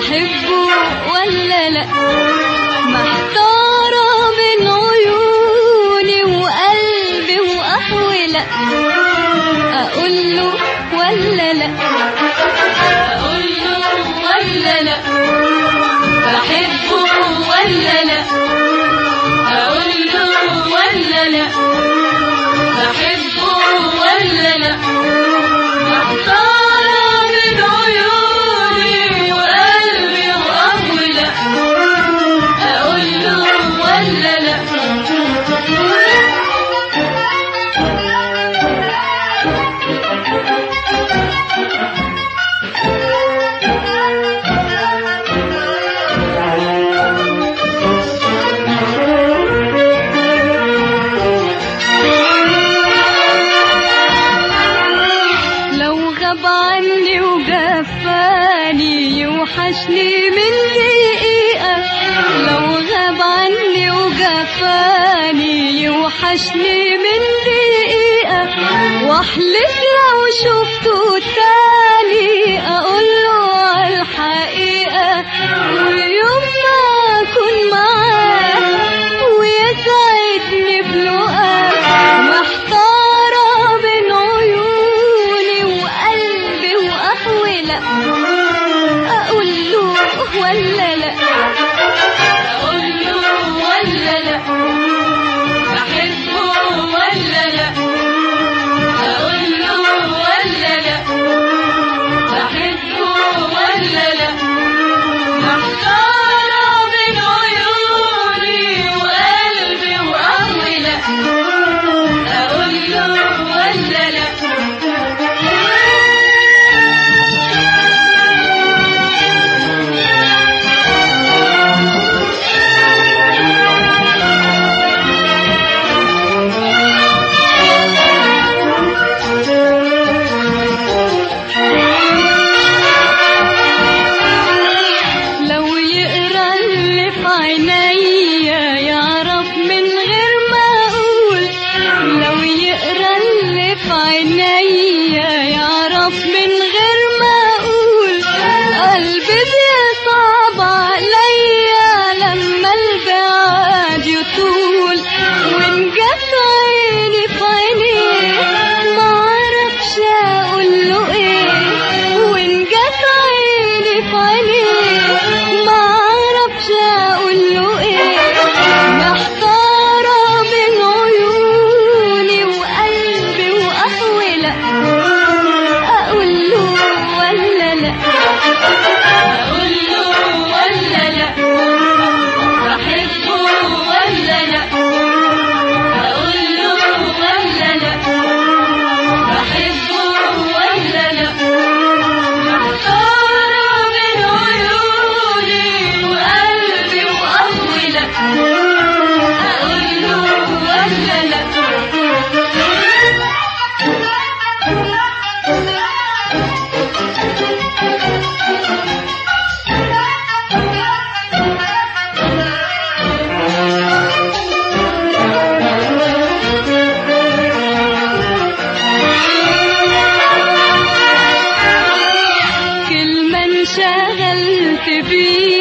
بحبه ولا لا محتارة بين عيوني وقلبي وأحولة أقول له ولا لا أقول له ولا لا بحبه ولا لا أقول له ولا لا بحبه ولا لا محتارة بين عيوني وقلبي وأحولة أقول له ولا لا لو غاب عني وجفاني يوحشني من دقيقة لو غاب عني وجفاني يوحشني من دقيقة واحلف لو شفته تاني اقول له على الحقيقة ويوم ما اكون معاه ويسعدني بلقاه محتارة بين عيوني وقلبي وأحولة أقول له ولا لا أقول له ولا لا بحبه ولا لا أقول له ولا لا بحبه ولا لا محتارة بين عيوني وقلبي وأحولة أقول له ولا لا لو يقرا اللي في عينيا يعرف من غير ما اقول لو يقرا اللي في عينيا يعرف من غير ما اقول قلبي بيصعب عليا لما البعد يطول وان جت عيني في عينيه ما اعرفش اقول له ايه وان جت عيني في عينيه ما اعرفش اقول له ايه محتارة بين عيوني وقلبي واحولة اقول له ولا لا اقول له ولا لا بحبه ولا لا اقول له ولا لا بحبه ولا لا محتارة بين عيوني وقلبي وأحولة أقول له ولا لا كلمة انشغلت بيها